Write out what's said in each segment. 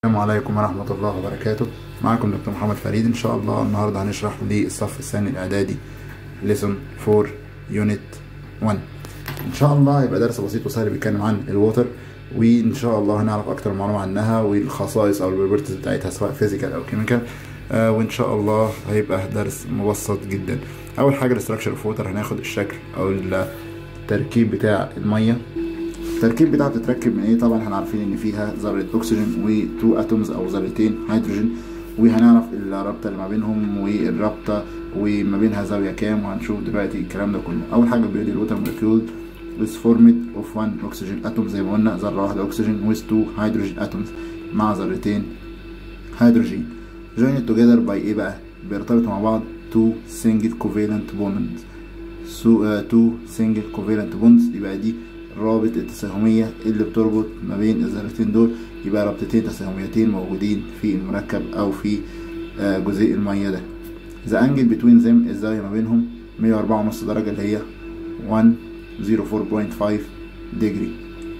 السلام عليكم ورحمة الله وبركاته معكم دكتور محمد فريد إن شاء الله النهاردة هنشرح للصف الثاني الإعدادي ليسون 4 يونت 1 إن شاء الله هيبقى درس بسيط وسهل بيتكلم عن الووتر وإن شاء الله هنعرف أكتر معلومة عنها والخصائص أو البروبرتيز بتاعتها سواء فيزيكال أو كيميكال آه وإن شاء الله هيبقى درس مبسط جدا أول حاجة الاستراكشر اوف ووتر هناخد الشكل أو التركيب بتاع المية التركيب بتاعها بتتركب من ايه طبعا احنا عارفين ان فيها ذره اكسجين وتو اتومز او ذرتين هيدروجين وهنعرف الرابطه اللي ما بينهم والرابطه وما بينها زاويه كام وهنشوف دلوقتي الكلام ده كله اول حاجه بيقول لي الووتر مولكيول is formed of one oxygen atom زي ما قلنا ذره واحده اكسجين with two hydrogen atoms مع ذرتين هيدروجين joined together by ايه بقى بيرتبطوا مع بعض two single covalent bonds so, uh, two single covalent bonds يبقى دي رابط التساهمية اللي بتربط ما بين الذرتين دول يبقى رابطتين تساهميتين موجودين في المركب أو في جزيء المية ده The angle between them الزاوية ما بينهم مية وأربعة ونص درجة اللي هي 104.5 degree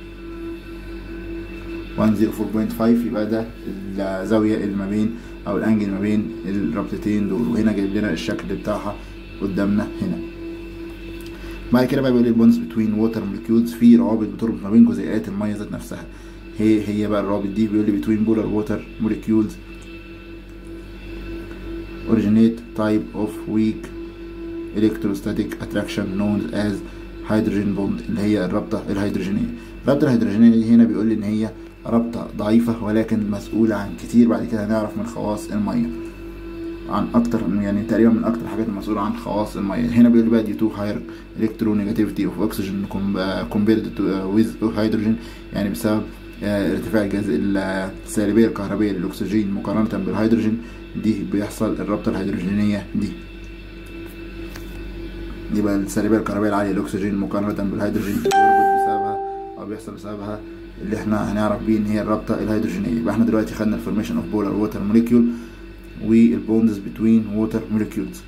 104.5 يبقى ده الزاوية اللي ما بين أو الأنجل ما بين الرابطتين دول وهنا جايب لنا الشكل بتاعها قدامنا هنا بعد كده بقى بيقول لي البونز بتوين ووتر مولكيولز في روابط بتربط ما بين جزيئات الميه ذات نفسها هي هي بقى الروابط دي بيقول لي بتوين بولار ووتر مولكيولز originate type of weak electrostatic attraction known as hydrogen bond اللي هي الرابطة الهيدروجينية الرابطة الهيدروجينية دي هنا بيقول لي إن هي رابطة ضعيفة ولكن مسؤولة عن كتير بعد كده هنعرف من خواص المية عن اكتر يعني تقريبا من اكتر الحاجات المسؤوله عن خواص الميه هنا بيقول لي بقى دي تو هاير الكترونيجاتيفيتي اوف اوكسجين كومبيرد ويز هيدروجين يعني بسبب ارتفاع السالبيه الكهربائيه للاكسجين مقارنه بالهيدروجين دي بيحصل الرابطه الهيدروجينيه دي يبقى السالبيه الكهربائيه العاليه للاكسجين مقارنه بالهيدروجين بيربط بسببها او بيحصل بسببها اللي احنا هنعرف بيه ان هي الرابطه الهيدروجينيه يبقى احنا دلوقتي خدنا الفورميشن اوف بولار ووتر موليكيول والبوندز بتوين ووتر موليكيولز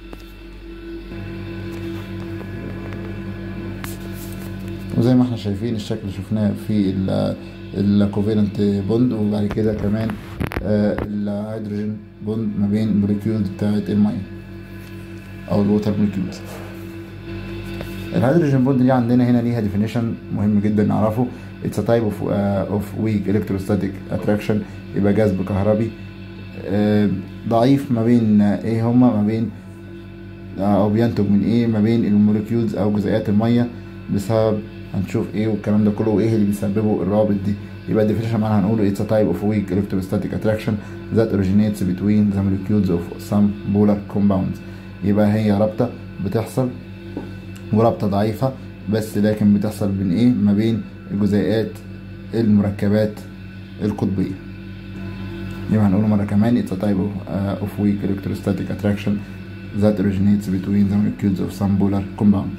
وزي ما احنا شايفين الشكل اللي شفناه في الكوفالنت بوند وبعد كده كمان الهيدروجين بوند ما بين الموليكيولز بتاعت الميه او الووتر موليكيولز الهيدروجين بوند دي عندنا هنا ليها ديفينيشن مهم جدا نعرفه اتس a type of, uh, of weak electrostatic attraction يبقى جذب كهربي ضعيف ما بين ايه هما ما بين او بينتج من ايه ما بين الموليكيولز او جزيئات الميه بسبب هنشوف ايه والكلام ده كله وايه اللي بيسببه الروابط دي يبقى الديفينيشن معانا هنقوله it's a type of weak electrostatic attraction that originates between the molecules of some polar compounds يبقى هي رابطة بتحصل ورابطة ضعيفة بس لكن بتحصل بين ايه ما بين الجزيئات المركبات القطبية يبقى هنقوله مرة كمان it's a type of, uh, of weak electrostatic attraction that originates between the molecules of some polar compounds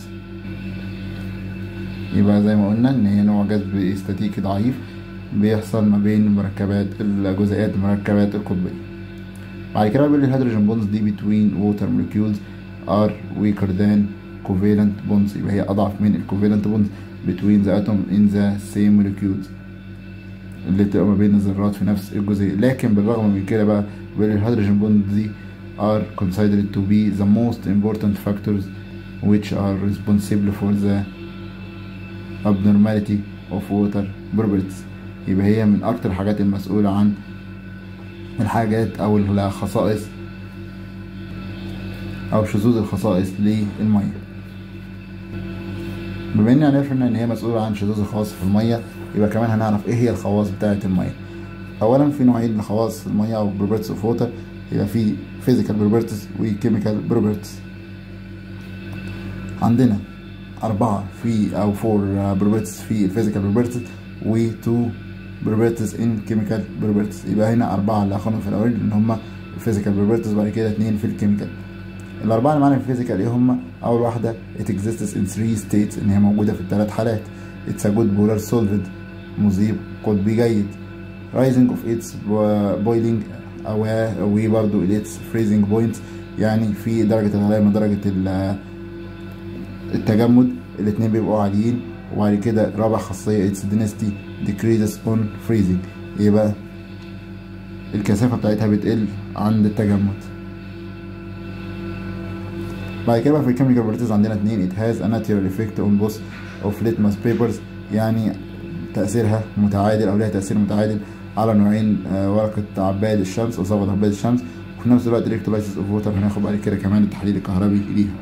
يبقى زي ما قلنا ان هي نوع جذب استاتيكي ضعيف بيحصل ما بين مركبات الجزيئات المركبات القطبية بعد كده بيقول لي الهيدروجين بونز دي between water molecules are weaker than covalent bonds يبقى هي أضعف من الكوفالنت bonds between the atom in the same molecules اللي بتبقى ما بين الذرات في نفس الجزيء لكن بالرغم من كده بقى بيقول الهيدروجين بوند دي are considered to be the most important factors which are responsible for the abnormality of water properties يبقى هي من أكتر الحاجات المسؤولة عن الحاجات أو الخصائص أو شذوذ الخصائص للمية بما إن عرفنا إن هي مسؤولة عن شذوذ الخواص في المية يبقى كمان هنعرف ايه هي الخواص بتاعة المية اولا في نوعين من خواص المية او properties of water يبقى في physical properties و chemical properties عندنا أربعة في أو فور properties في physical properties و two properties in chemical properties يبقى هنا أربعة اللي هاخدهم في الأول إن هما physical properties وبعد كده اتنين في الكيميكال الأربعة اللي معانا في الفيزيكال إيه هما أول واحدة it exists in three states إن هي موجودة في الثلاث حالات it's a good polar solvent مذيب قطبي جيد rising of its boiling أو وبرضه its freezing point يعني في درجة الغليان من درجة التجمد الاتنين بيبقوا عاليين وبعد كده رابع خاصية its density decreases on freezing يبقى الكثافة بتاعتها بتقل عند التجمد بعد كده بقى في الكيميكال بروبرتيز عندنا اتنين it has a natural effect on both of litmus papers يعني تأثيرها متعادل أو لها تأثير متعادل على نوعين آه، ورقة عباد الشمس أو صبغة عباد الشمس وفي نفس الوقت electrolysis of water هناخد بعد كده كمان التحليل الكهربي ليها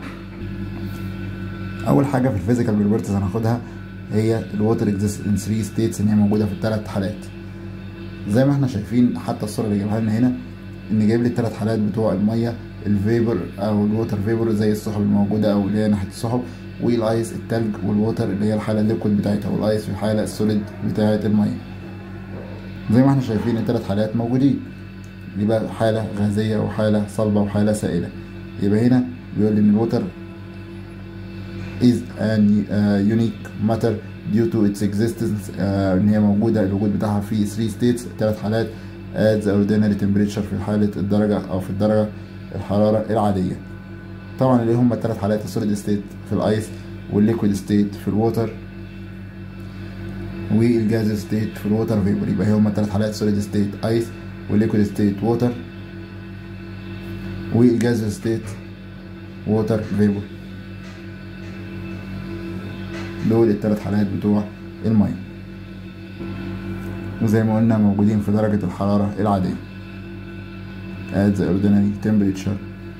أول حاجة في الفيزيكال بروبرتيز هناخدها هي الووتر اكزيست ان 3 ستيتس ان هي موجودة في الثلاث حالات زي ما احنا شايفين حتى الصورة اللي جايبها لنا هنا ان جايب لي الثلاث حالات بتوع المية الفيبر او الووتر فيبر زي السحب الموجودة او اللي هي ناحية السحب والايس التلج والووتر اللي هي الحالة الليكويد بتاعتها والايس في الحالة السوليد بتاعة المية زي ما احنا شايفين الثلاث حالات موجودين يبقى حالة غازية وحالة صلبة وحالة سائلة يبقى هنا بيقول لي ان الووتر is a uh, unique matter due to its existence uh, ان هي موجودة الوجود بتاعها في 3 states ثلاث حالات at the ordinary temperature في حالة الدرجة أو في الدرجة الحرارة العادية طبعا اللي هم الثلاث حالات السوليد ستيت في الايس والليكويد ستيت في الووتر والجاز ستيت في الووتر فيبر يبقى هما الثلاث حالات سوليد ستيت ايس والليكويد ستيت ووتر والجاز ستيت ووتر فيبر دول الثلاث حالات بتوع المية وزي ما قلنا موجودين في درجة الحرارة العادية at the ordinary temperature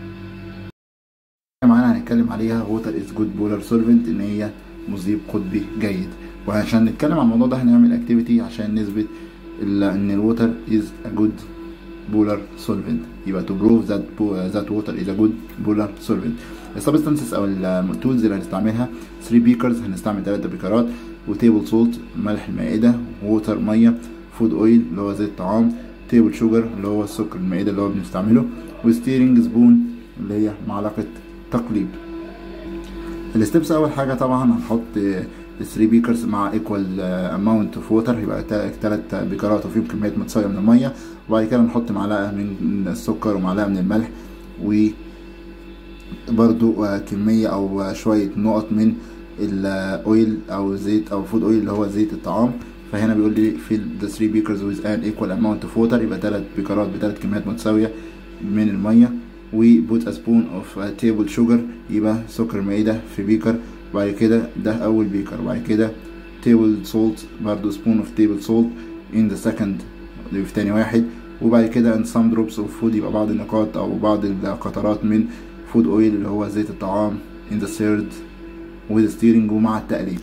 معانا هنتكلم عليها water is good polar solvent ان هي مذيب قطبي جيد وعشان نتكلم عن الموضوع ده هنعمل اكتيفيتي عشان نثبت ال- ان الووتر is a good polar solvent يبقى to prove that po- that water is a good polar solvent السبستانسز او التولز اللي هنستعملها 3 بيكرز هنستعمل 3 بيكرات وتيبل سولت ملح المائده ووتر ميه فود اويل اللي هو زيت طعام تيبل شوجر اللي هو السكر المائده اللي هو بنستعمله وستيرنج سبون اللي هي معلقه تقليب الستبس اول حاجه طبعا هنحط ال 3 بيكرز مع ايكوال اماونت اوف ووتر يبقى ثلاث بيكرات وفيهم كميه متساويه من الميه وبعد كده نحط معلقه من السكر ومعلقه من الملح و برضو آه، كمية أو آه، شوية نقط من الأويل أو زيت أو فود أويل اللي هو زيت الطعام فهنا بيقول لي fill the three beakers with an equal amount of water يبقى تلات بيكرات بتلات كميات متساوية من المية و put a spoon of uh, table sugar يبقى سكر مائدة في بيكر بعد كده ده أول بيكر بعد كده table salt برضو spoon of table salt in the second اللي في تاني واحد وبعد كده and some drops of food يبقى بعض النقاط أو بعض القطرات من فود اويل اللي هو زيت الطعام in the third with steering ومع التقليب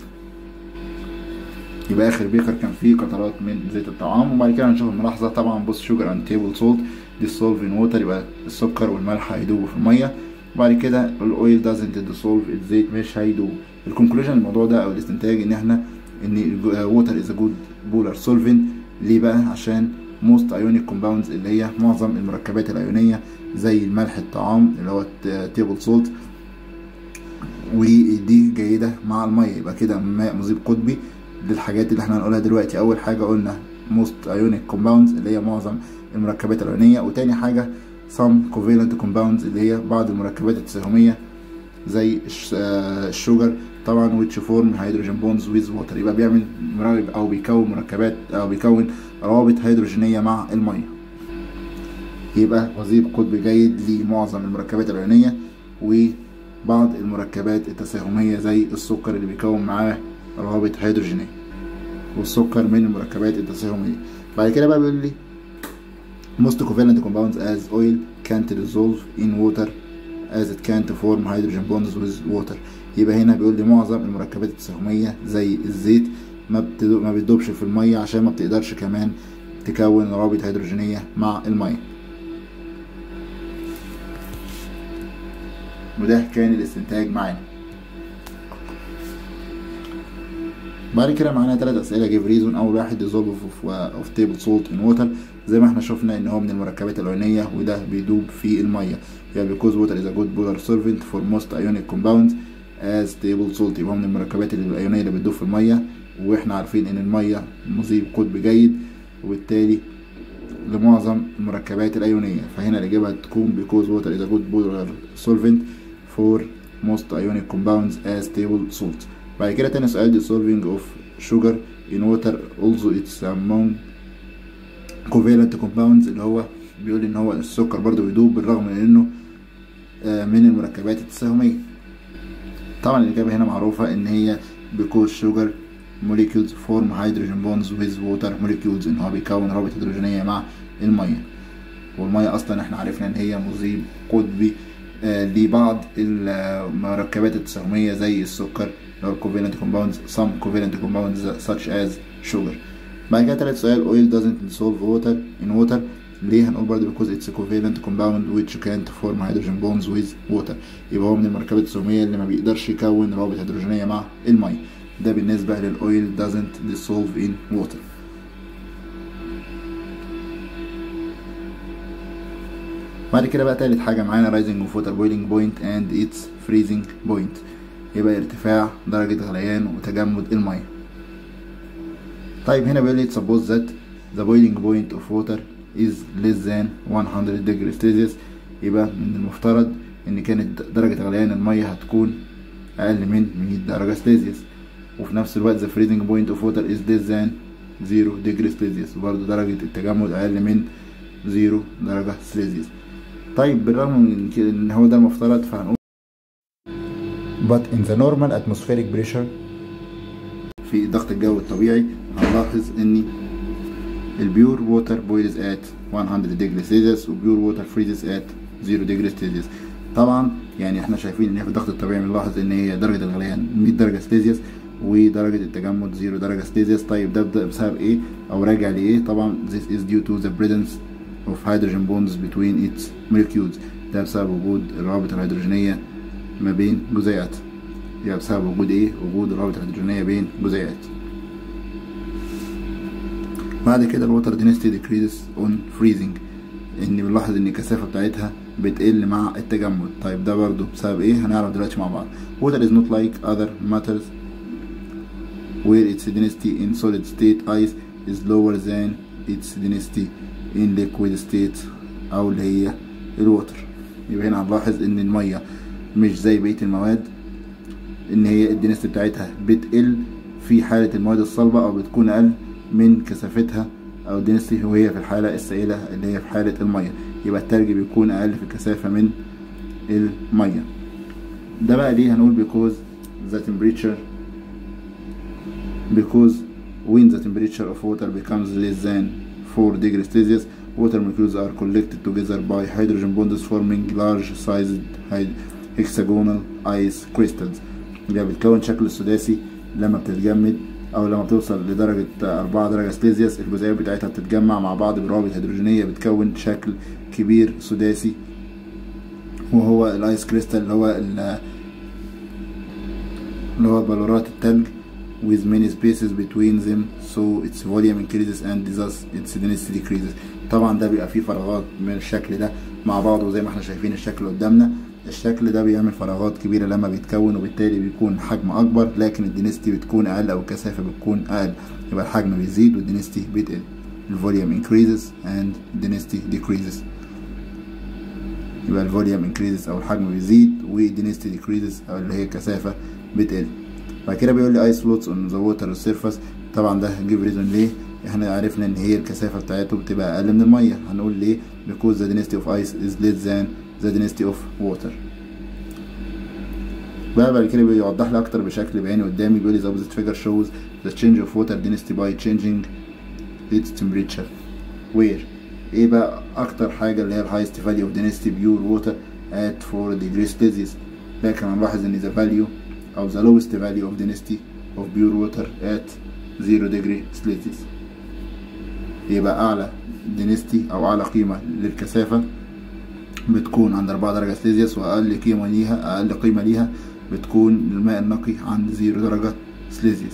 يبقى اخر بيكر كان فيه قطرات من زيت الطعام وبعد كده هنشوف الملاحظه طبعا بص شوجر اند تيبل سولت dissolve in water يبقى السكر والملح هيدوبوا في الميه وبعد كده الاويل doesn't dissolve الزيت مش هيدوب الكونكلوجن الموضوع ده او الاستنتاج ان احنا ان water is a good polar solvent ليه بقى عشان most ionic compounds اللي هي معظم المركبات الايونيه زي الملح الطعام اللي هو تيبل سولت ودي جيدة مع المية يبقى كده ماء مذيب قطبي للحاجات اللي احنا هنقولها دلوقتي أول حاجة قلنا most ionic compounds اللي هي معظم المركبات الأيونية وتاني حاجة some covalent compounds اللي هي بعض المركبات التساهمية زي الش- آه، الشوجر طبعا which form hydrogen bonds with water يبقى بيعمل مركب أو بيكون مركبات أو بيكون روابط هيدروجينية مع المية يبقى وظيف قطبي جيد لمعظم المركبات الأيونية وبعض المركبات التساهمية زي السكر اللي بيكون معاه روابط هيدروجينية والسكر من المركبات التساهمية بعد كده بقى بيقول لي most covalent compounds as oil can't dissolve in water as it can't form hydrogen bonds with water يبقى هنا بيقول لي معظم المركبات التساهمية زي الزيت ما بتدو- ما بتدوبش في المية عشان ما بتقدرش كمان تكون روابط هيدروجينية مع المية وده كان الاستنتاج معانا بعد كده معانا ثلاث اسئله جيف ريزون اول واحد ديزولف اوف تيبل سولت ان ووتر زي ما احنا شفنا ان هو من المركبات الايونيه وده بيدوب في الميه يعني because water is a good polar solvent for most ionic compounds as table salt يبقى هو من المركبات الايونيه اللي بتدوب في الميه واحنا عارفين ان الميه مذيب قطب جيد وبالتالي لمعظم المركبات الأيونية فهنا الإجابة هتكون because water is a good polar solvent for most ionic compounds as table salt بعد كده تاني سؤال dissolving of sugar in water also it's among covalent compounds اللي هو بيقول ان هو السكر برضو بيدوب بالرغم من انه آه، من المركبات التساهمية طبعا الإجابة هنا معروفة إن هي because sugar molecules form hydrogen bonds with water molecules إن هو بيكون روابط هيدروجينية مع المية والمية أصلا إحنا عرفنا إن هي مذيب قطبي آه، لبعض المركبات التساهمية زي السكر اللي هو covalent compounds some covalent compounds such as sugar بعد كده تالت سؤال oil doesn't dissolve water in water ليه هنقول برضه because it's a covalent compound which can't form hydrogen bonds with water يبقى هو من المركبات السومية اللي ما بيقدرش يكون روابط هيدروجينية مع المية ده بالنسبة للأويل doesn't dissolve in water بعد كده بقى تالت حاجة معانا rising of water boiling point and its freezing point يبقى ارتفاع درجة غليان وتجمد المية طيب هنا بيقول لي suppose that the boiling point of water is less than 100 degree Celsius يبقى من المفترض ان كانت درجة غليان المية هتكون اقل من 100 درجة سليزيوس وفي نفس الوقت the freezing point of water is less than 0 degree Celsius وبرضه درجة التجمد اقل من 0 درجة سليزيوس طيب بالرغم من كده ان هو ده المفترض فهنقول but in the normal atmospheric pressure في ضغط الجو الطبيعي هنلاحظ ان البيور ووتر بويلز ات 100 ديجري سيلسيوس وبيور ووتر فريزز ات 0 ديجري سيلسيوس طبعا يعني احنا شايفين ان هي في الضغط الطبيعي بنلاحظ ان هي درجه الغليان 100 درجه سيلسيوس ودرجة التجمد 0 درجة سيلسيوس طيب ده بدا بسبب ايه او راجع لايه طبعا this is due to the presence of hydrogen bonds between its molecules ده بسبب وجود الروابط الهيدروجينية ما بين جزيئات يبقى بسبب وجود ايه وجود الروابط الهيدروجينية بين جزيئات بعد كده الوتر density decreases on freezing ان بنلاحظ ان الكثافة بتاعتها بتقل مع التجمد طيب ده برضو بسبب ايه هنعرف دلوقتي مع بعض water is not like other matters where its density in solid state ice is lower than its density in liquid state او اللي هي الوتر يبقى هنا هنلاحظ ان المية مش زي بقية المواد ان هي الدنسيتي بتاعتها بتقل في حالة المواد الصلبة او بتكون اقل من كثافتها او density وهي في الحالة السائلة اللي هي في حالة المية يبقى التلج بيكون اقل في الكثافة من المية ده بقى ليه هنقول because the temperature because when the temperature of water becomes less than 4 degrees Celsius water molecules are collected together by hydrogen bonds forming large sized hexagonal ice crystals اللي بتكون شكل السداسي لما بتتجمد او لما بتوصل لدرجة 4 درجة سليزيوس الجزيئات بتاعتها بتتجمع مع بعض بروابط هيدروجينية بتكون شكل كبير سداسي وهو الايس كريستال اللي هو اللي هو بلورات التلج with many spaces between them so its volume increases and thus its density decreases طبعا ده بيبقى فيه فراغات من الشكل ده مع بعضه زي ما احنا شايفين الشكل قدامنا الشكل ده بيعمل فراغات كبيرة لما بيتكون وبالتالي بيكون حجم أكبر لكن الدنستي بتكون أقل أو الكثافة بتكون أقل يبقى الحجم بيزيد والدنستي بتقل الفوليوم increases and density decreases يبقى الفوليوم increases أو الحجم بيزيد والدنستي decreases أو اللي هي الكثافة بتقل بعد كده بيقول لي ice floats on the water surface طبعا ده give reason ليه احنا عرفنا ان هي الكثافة بتاعته بتبقى اقل من المية هنقول ليه because the density of ice is less than the density of water بقى بعد كده بيوضح لي اكتر بشكل بياني قدامي بيقول لي the opposite figure shows the change of water density by changing its temperature where ايه بقى اكتر حاجة اللي هي highest value of density pure water at 4 degrees Celsius لكن هنلاحظ ان the value او the lowest value of density of pure water at 0 degree Celsius يبقى اعلى density او اعلى قيمة للكثافة بتكون عند 4 درجة سليزيوس واقل قيمة ليها اقل قيمة ليها بتكون الماء النقي عند 0 درجة سليزيوس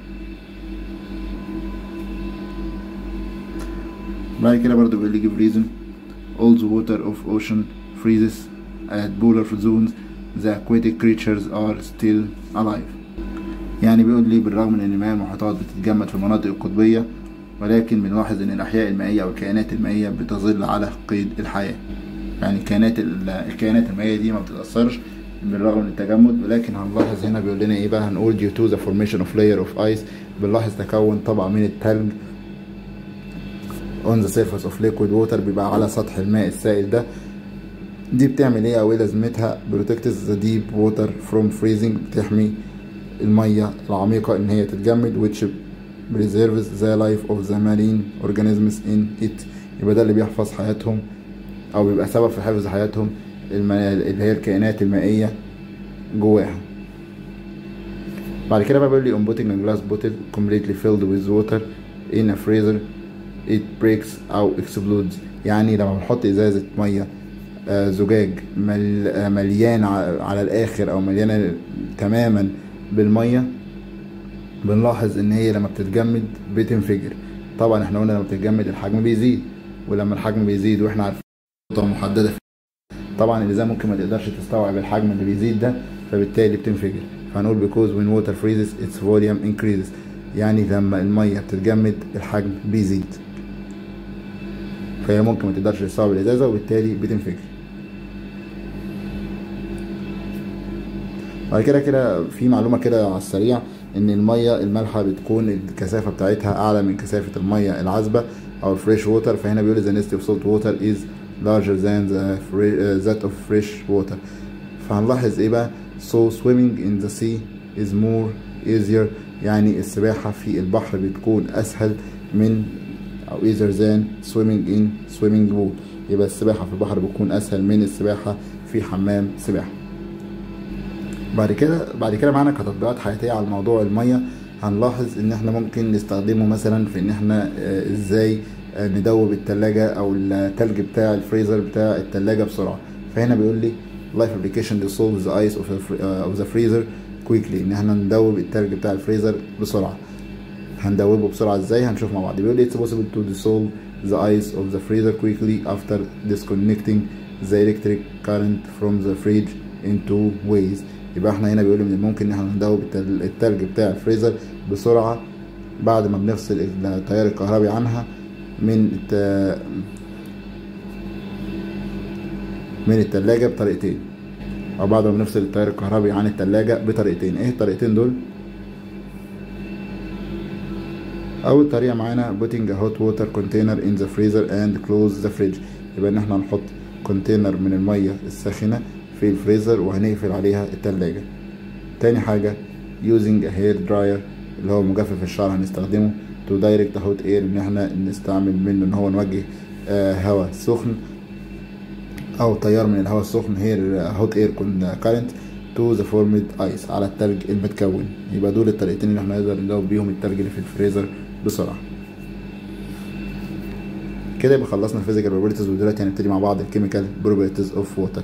بعد كده برضو بيقول لي give reason all the water of ocean freezes at polar zones the aquatic creatures are still alive يعني بيقول لي بالرغم من ان مياه المحيطات بتتجمد في المناطق القطبية ولكن بنلاحظ ان الاحياء المائية او الكائنات المائية بتظل على قيد الحياة يعني الكائنات الكائنات المائية دي ما بتتأثرش بالرغم من التجمد ولكن هنلاحظ هنا بيقول لنا ايه بقى هنقول due to the formation of layer of ice بنلاحظ تكون طبقة من التلج on the surface of liquid water بيبقى على سطح الماء السائل ده دي بتعمل ايه او ايه لازمتها protects the deep water from freezing بتحمي المية العميقة ان هي تتجمد which preserves the life of the marine organisms in it يبقى ده اللي بيحفظ حياتهم او بيبقى سبب في حفظ حياتهم الم- اللي هي الكائنات المائية جواها بعد كده بقى بيقول لي on putting a glass bottle completely filled with water in a freezer it breaks أو explodes يعني لما بنحط إزازة مية آه، زجاج مل آه، مليان ع- على الآخر أو مليانة تماما بالمية بنلاحظ إن هي لما بتتجمد بتنفجر طبعا احنا قلنا لما بتتجمد الحجم بيزيد ولما الحجم بيزيد واحنا عارفين نقطة محددة طبعا الإزازة ممكن ما تقدرش تستوعب الحجم اللي بيزيد ده فبالتالي بتنفجر فهنقول because when water freezes its volume increases يعني لما المية بتتجمد الحجم بيزيد فهي ممكن ما تقدرش تستوعب الإزازة وبالتالي بتنفجر بعد كده كده في معلومة كده على السريع إن المية المالحة بتكون الكثافة بتاعتها أعلى من كثافة المية العذبة أو الفريش ووتر فهنا بيقول the density of salt water is larger than the fre- uh, that of fresh water فهنلاحظ إيه بقى so swimming in the sea is more easier يعني السباحة في البحر بتكون أسهل من أو easier than swimming in swimming pool يبقى السباحة في البحر بتكون أسهل من السباحة في حمام سباحة بعد كده بعد كده معانا كتطبيقات حياتيه على موضوع الميه هنلاحظ ان احنا ممكن نستخدمه مثلا في ان احنا آه، ازاي آه، ندوب التلاجة او التلج بتاع الفريزر بتاع التلاجة بسرعه فهنا بيقول لي life application dissolves the ice of the, fr- آه، of the freezer quickly ان احنا ندوب التلج بتاع الفريزر بسرعه هندوبه بسرعه ازاي هنشوف مع بعض بيقول لي it's possible to dissolve the ice of the freezer quickly after disconnecting the electric current from the fridge in two ways يبقى احنا هنا بيقول لي من الممكن ان احنا ندوب التل- التلج بتاع الفريزر بسرعه بعد ما بنفصل التيار الكهربي عنها من الت... من التلاجة بطريقتين او بعد ما بنفصل التيار الكهربي عن التلاجة بطريقتين ايه الطريقتين دول اول طريقه معانا putting a hot water container in the freezer and close the fridge يبقى ان احنا نحط كونتينر من الميه الساخنه في الفريزر وهنقفل عليها التلاجة تاني حاجة using a hair dryer اللي هو مجفف الشعر هنستخدمه to direct the hot air ان احنا نستعمل منه ان هو نوجه آه هواء سخن او تيار من الهواء السخن هير هوت اير كارنت تو ذا فورمد ايس على التلج المتكون يبقى دول الطريقتين اللي احنا نقدر نجاوب بيهم التلج اللي في الفريزر بسرعه كده يبقى خلصنا الفيزيكال بروبرتيز ودلوقتي هنبتدي مع بعض الكيميكال بروبرتيز اوف ووتر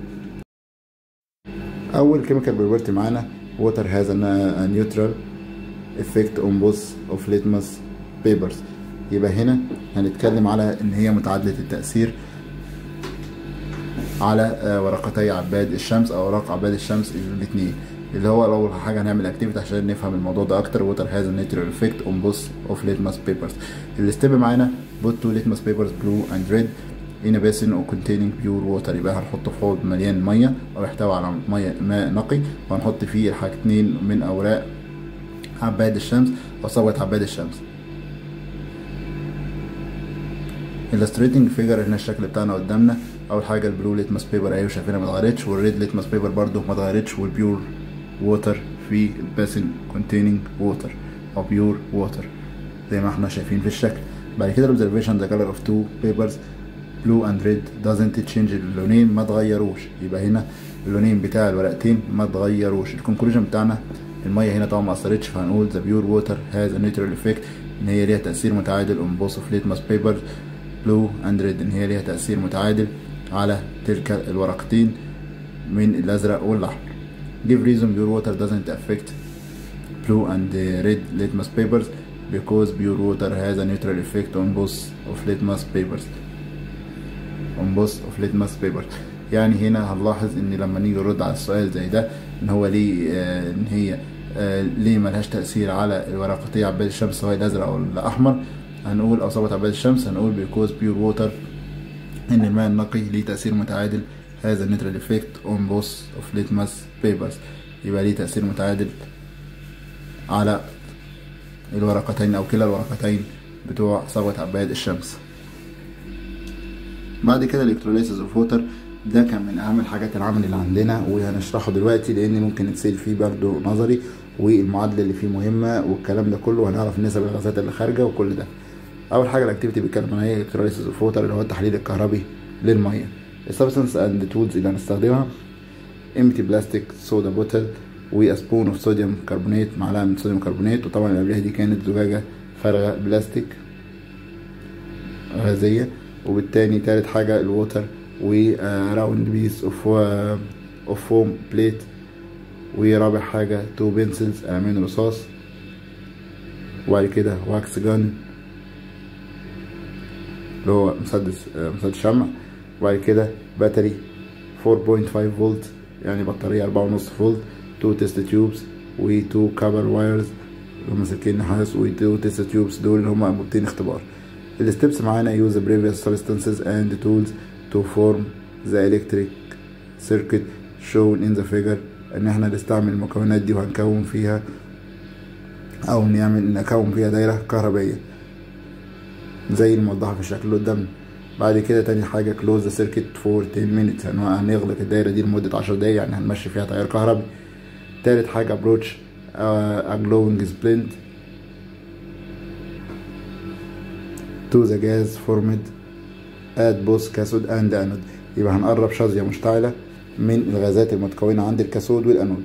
اول كيميكال بروبرتي معانا water has a, a neutral effect on both of litmus papers يبقى هنا هنتكلم على ان هي متعادلة التأثير على آه، ورقتي عباد الشمس او اوراق عباد الشمس الاثنين اللي هو اول حاجه هنعمل اكتيفيتي عشان نفهم الموضوع ده اكتر ووتر هاز a natural effect on both of litmus papers الستيب معانا put two litmus papers blue and red in a basin or containing pure water يبقى هنحطه في حوض مليان ميه او يحتوي على ميه ماء نقي وهنحط فيه الحاجتين من اوراق عباد الشمس او صبغه عباد الشمس illustrating figure هنا الشكل بتاعنا قدامنا اول حاجه البلو ليتمس بيبر ايوه شايفينها ما اتغيرتش والريد ليتمس بيبر برضو ما اتغيرتش والبيور ووتر في الباسن containing water او بيور ووتر زي ما احنا شايفين في الشكل بعد كده observation the color of two papers blue and red doesn't change اللونين ما اتغيروش يبقى هنا اللونين بتاع الورقتين ما اتغيروش الكونكلوجن بتاعنا الميه هنا طبعا ما اثرتش فهنقول the pure water has a neutral effect ان هي ليها تاثير متعادل on both of litmus papers blue and red ان هي ليها تاثير متعادل على تلك الورقتين من الازرق والاحمر give reason pure water doesn't affect blue and uh, red litmus papers because pure water has a neutral effect on both of litmus papers on both of litmus papers يعني هنا هنلاحظ ان لما نيجي نرد على السؤال زي ده ان هو ليه آه ان هي آه ليه ملهاش تأثير على الورقتي عباد الشمس سواء الازرق او الاحمر هنقول او صبغة عباد الشمس هنقول because pure water ان الماء النقي ليه تأثير متعادل هذا neutral effect on both of litmus papers يبقى ليه تأثير متعادل على الورقتين او كلا الورقتين بتوع ثروة عباد الشمس بعد كده الالكتروليسيس اوف ووتر ده كان من اهم الحاجات العمل اللي عندنا وهنشرحه دلوقتي لان ممكن نتسال فيه برضه نظري والمعادله اللي فيه مهمه والكلام ده كله وهنعرف نسب الغازات اللي خارجه وكل ده اول حاجه الاكتيفيتي بيتكلم عن ايه الكتروليسيس اوف ووتر اللي هو التحليل الكهربي للميه السبستنس اند تولز اللي هنستخدمها امتي بلاستيك صودا بوتل وسبون اوف صوديوم كربونات معلقه من صوديوم كربونات وطبعا اللي قبلها دي كانت زجاجه فارغه بلاستيك غازيه وبالتالي تالت حاجه الووتر وراوند بيس اوف اوف فوم بليت ورابع حاجة تو بنسلز قلمين رصاص وبعد كده واكس جان اللي هو مسدس مسدس شمع وبعد كده باتري 4.5 فولت يعني بطارية أربعة ونص فولت تو تيست تيوبس وتو كابر وايرز اللي هما سلكين نحاس وتو تيست تيوبس دول اللي هما أنبوبتين اختبار الستبس معانا use the previous substances and tools to form the electric circuit shown in the figure ان احنا نستعمل المكونات دي وهنكون فيها او نعمل نكون فيها دايرة كهربائية زي الموضحة في الشكل اللي قدامنا بعد كده تاني حاجة close the circuit for 10 minutes هنغلق الدايرة دي لمدة عشر دقايق يعني هنمشي فيها تيار كهربي تالت حاجة approach uh, a glowing splint to the gas formed at both cathode and anode يبقى هنقرب شظية مشتعلة من الغازات المتكونة عند الكاثود والأنود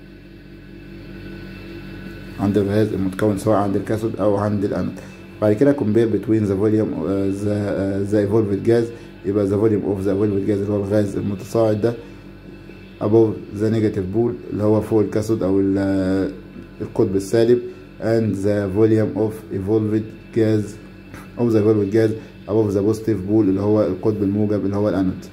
عند الغاز المتكون سواء عند الكاثود أو عند الأنود بعد كده compare between the volume uh, the, uh, the evolved gas يبقى the volume of the evolved gas اللي هو الغاز المتصاعد ده above the negative pole اللي هو فوق الكاثود أو القطب السالب and the volume of evolved gas of the evolved gas above the positive pole اللي هو القطب الموجب اللي هو الأنود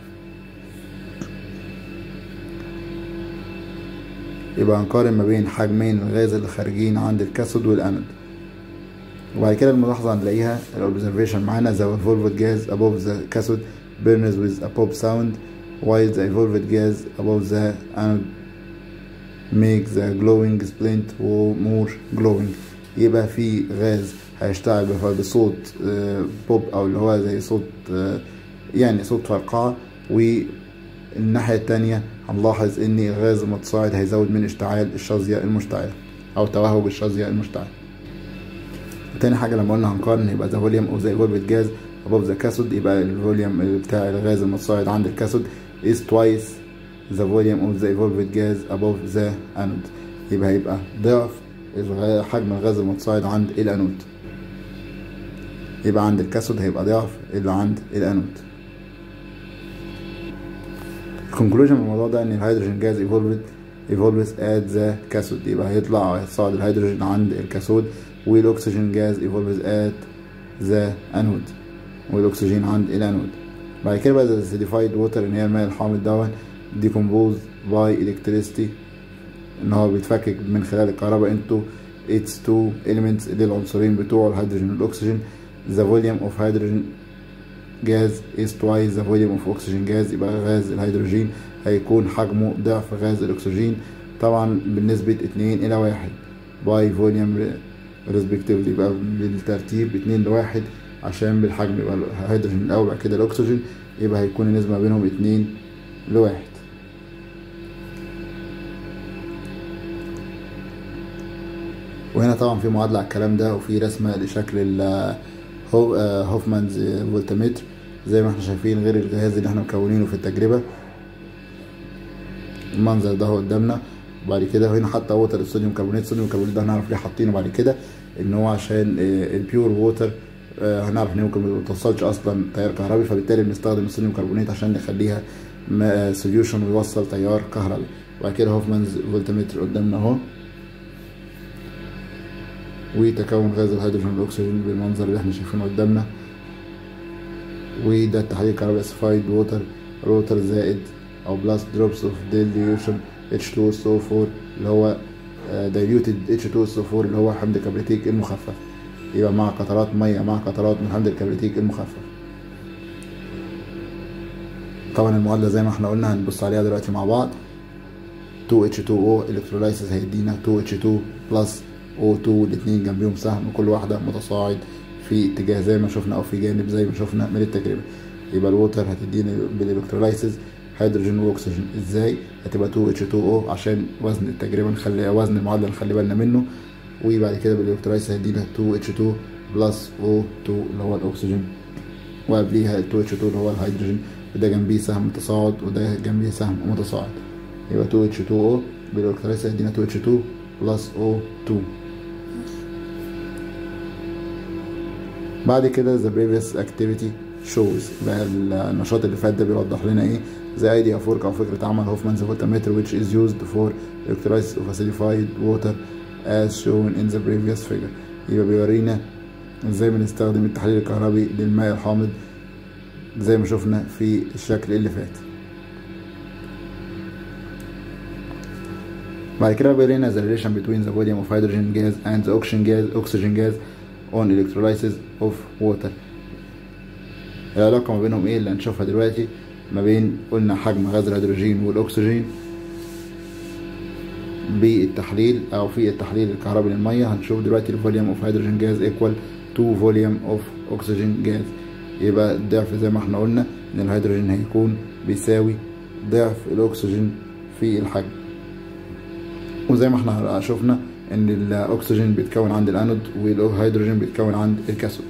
يبقى هنقارن ما بين حجمين الغاز اللي خارجين عند الكاثود والانود وبعد كده الملاحظة هنلاقيها الاوبزرفيشن معانا the evolved gas above the cathode burns with a pop sound while the evolved gas above the anode make the glowing splint more glowing يبقى في غاز هيشتغل بصوت بوب او اللي هو زي صوت يعني صوت فرقعة والناحية التانية هنلاحظ ان الغاز المتصاعد هيزود من اشتعال الشظية المشتعلة او توهج الشظية المشتعلة تاني حاجة لما قلنا هنقارن يبقى ذا فوليوم اوف ذا ايفولفد جاز above ذا كاثود يبقى الفوليوم بتاع الغاز المتصاعد عند الكاثود is twice the volume of the evolved gas above the anode يبقى هيبقى ضعف حجم الغاز المتصاعد عند الانود يبقى عند الكاثود هيبقى ضعف اللي عند الانود الكونكلوجن من الموضوع ده ان الهيدروجين جاز ايفولفد evolves at the cathode يبقى هيطلع هيتصاعد الهيدروجين عند الكاثود والاكسجين جاز evolves at the anode والاكسجين عند الانود بعد كده بقى acidified water ان هي الماء الحامض دون decomposed by electricity ان هو بيتفكك من خلال الكهرباء into its two elements اللي العنصرين بتوعه الهيدروجين والاكسجين the volume of hydrogen gas is twice the volume of oxygen gas يبقى غاز الهيدروجين هيكون حجمه ضعف غاز الاكسجين طبعا بنسبة اتنين الى واحد by volume respectively يبقى بالترتيب اتنين لواحد عشان بالحجم يبقى الهيدروجين الاول بعد كده الاكسجين يبقى هيكون النسبة ما بينهم اتنين لواحد وهنا طبعا في معادلة على الكلام ده وفي رسمة لشكل هوفمانز فولتمتر زي ما احنا شايفين غير الجهاز اللي احنا مكونينه في التجربة المنظر ده هو قدامنا وبعد كده هنا حتى ووتر الصوديوم كربونات الصوديوم كربونات ده هنعرف ليه حاطينه بعد كده ان هو عشان البيور ووتر هنعرف ان ممكن ما توصلش اصلا تيار كهربي فبالتالي بنستخدم الصوديوم كربونات عشان نخليها سوليوشن ويوصل تيار كهربي وبعد كده هوفمانز فولتمتر قدامنا اهو وتكون غاز الهيدروجين والاكسجين بالمنظر اللي احنا شايفينه قدامنا وده التحليل الكهربائي اسفايد ووتر روتر زائد او بلس دروبس اوف ديليوشن H2SO4 اللي هو دايليوتد H2SO4 اللي هو حمض كبريتيك المخفف يبقى مع قطرات ميه مع قطرات من حمض الكبريتيك المخفف طبعا المعادله زي ما احنا قلنا هنبص عليها دلوقتي مع بعض 2H2O الكترولايسيس هيدينا 2H2 بلس O2 الاتنين جنبيهم سهم كل واحدة متصاعد في اتجاه زي ما شفنا او في جانب زي ما شفنا من التجربه يبقى الووتر هتدينا بالالكترولايسيس هيدروجين واكسجين ازاي هتبقى 2 H2O عشان وزن التجربه نخلي وزن المعادله نخلي بالنا منه وبعد كده بالالكترولايسيس هيدينا 2 H2 بلس O2 اللي هو الاكسجين وقبليها 2 H2 اللي هو الهيدروجين وده جنبيه سهم متصاعد وده جنبيه سهم متصاعد يبقى 2 H2O بالالكترولايسيس هيدينا 2 H2 بلس O2 بعد كده the previous activity shows بقى النشاط اللي فات ده بيوضح لنا ايه the idea of work او فكرة عمل هوفمان's voltmeter which is used for electrolysis of acidified water as shown in the previous figure يبقى بيورينا ازاي بنستخدم التحليل الكهربي للماء الحامض زي ما شفنا في الشكل اللي فات بعد كده بيورينا the relation between the volume of hydrogen gas and the oxygen gas oxygen gas on electrolysis of water العلاقة ما بينهم ايه اللي هنشوفها دلوقتي ما بين قلنا حجم غاز الهيدروجين والاكسجين بالتحليل او في التحليل الكهربي للمية هنشوف دلوقتي الفوليوم اوف هيدروجين جاز ايكوال تو فوليوم اوف اكسجين جاز يبقى الضعف زي ما احنا قلنا ان الهيدروجين هيكون بيساوي ضعف الاكسجين في الحجم وزي ما احنا شفنا ان الاكسجين بيتكون عند الانود والهيدروجين بيتكون عند الكاثود